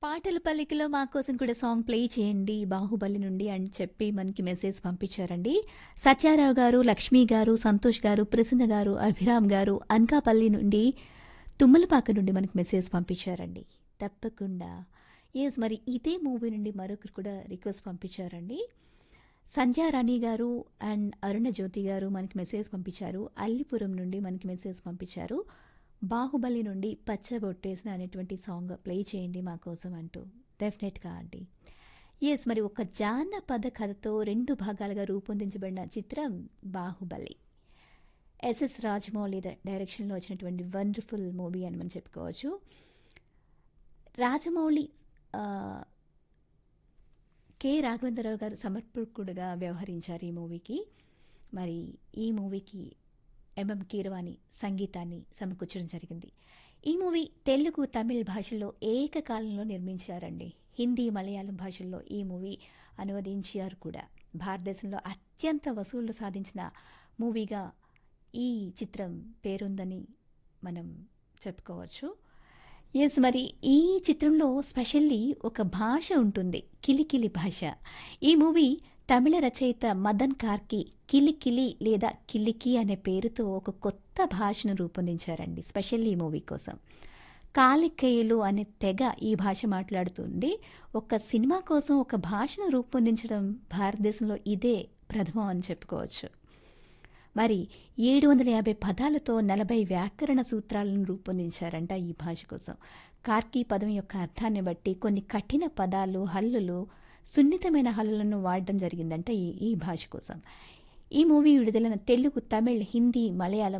పాటల పల్లికలో మా కోసం కూడా సాంగ్ ప్లే చేయండి బాహుబలి నుండి అని చెప్పి మనకి మెసేజ్ పంపించారండి సత్యారావు గారు లక్ష్మి గారు సంతోష్ గారు ప్రసన్న గారు అభిరామ్ గారు అనకాపల్లి నుండి తుమ్మలపాక నుండి మనకి మెసేజ్ పంపించారండి తప్పకుండా ఎస్ మరి ఇదే మూవీ నుండి మరొకరు కూడా రిక్వెస్ట్ పంపించారండి సంధ్యారాణి గారు అండ్ అరుణ జ్యోతి గారు మనకి మెసేజ్ పంపించారు అల్లిపురం నుండి మనకి మెసేజ్ పంపించారు బాహుబలి నుండి పచ్చబొట్టేసిన అనేటువంటి సాంగ్ ప్లే చేయండి మా కోసం అంటూ డెఫినెట్గా అండి ఎస్ మరి ఒక జానపద కథతో రెండు భాగాలుగా రూపొందించబడిన చిత్రం బాహుబలి ఎస్ఎస్ రాజమౌళి డై- డైరెక్షన్లో వచ్చినటువంటి వండర్ఫుల్ మూవీ అని మనం చెప్పుకోవచ్చు రాజమౌళి ఆ, కె రాఘవేంద్రరావు గారు సమర్పకుడుగా వ్యవహరించారు ఈ మూవీకి మరి ఈ మూవీకి ఎంఎం కీరవాణి సంగీతాన్ని సమకూర్చడం జరిగింది ఈ మూవీ తెలుగు తమిళ్ భాషల్లో ఏకకాలంలో నిర్మించారండి హిందీ మలయాళం భాషల్లో ఈ మూవీ అనువదించారు కూడా భారతదేశంలో అత్యంత వసూళ్లు సాధించిన మూవీగా ఈ చిత్రం పేరుందని మనం చెప్పుకోవచ్చు ఎస్ మరి ఈ చిత్రంలో స్పెషల్లీ ఒక భాష ఉంటుంది కిలికిలి భాష ఈ మూవీ తమిళ రచయిత మదన్ కార్కి కిలికిలి లేదా కిలికి అనే పేరుతో ఒక కొత్త భాషను రూపొందించారండి స్పెషల్ ఈ మూవీ కోసం కాలికేయులు అనే తెగ ఈ భాష మాట్లాడుతుంది ఒక సినిమా కోసం ఒక భాషను రూపొందించడం భారతదేశంలో ఇదే ప్రథమం అని చెప్పుకోవచ్చు మరి ఏడు వందల యాభై పదాలతో నలభై వ్యాకరణ సూత్రాలను రూపొందించారంట ఈ భాష కోసం కార్కీ పదం యొక్క అర్థాన్ని బట్టి కొన్ని కఠిన పదాలు హల్లులు సున్నితమైన హల్లులను వాడడం జరిగిందంట ఈ ఈ భాష కోసం ఈ మూవీ విడుదలైన తెలుగు తమిళ్ హిందీ మలయాళం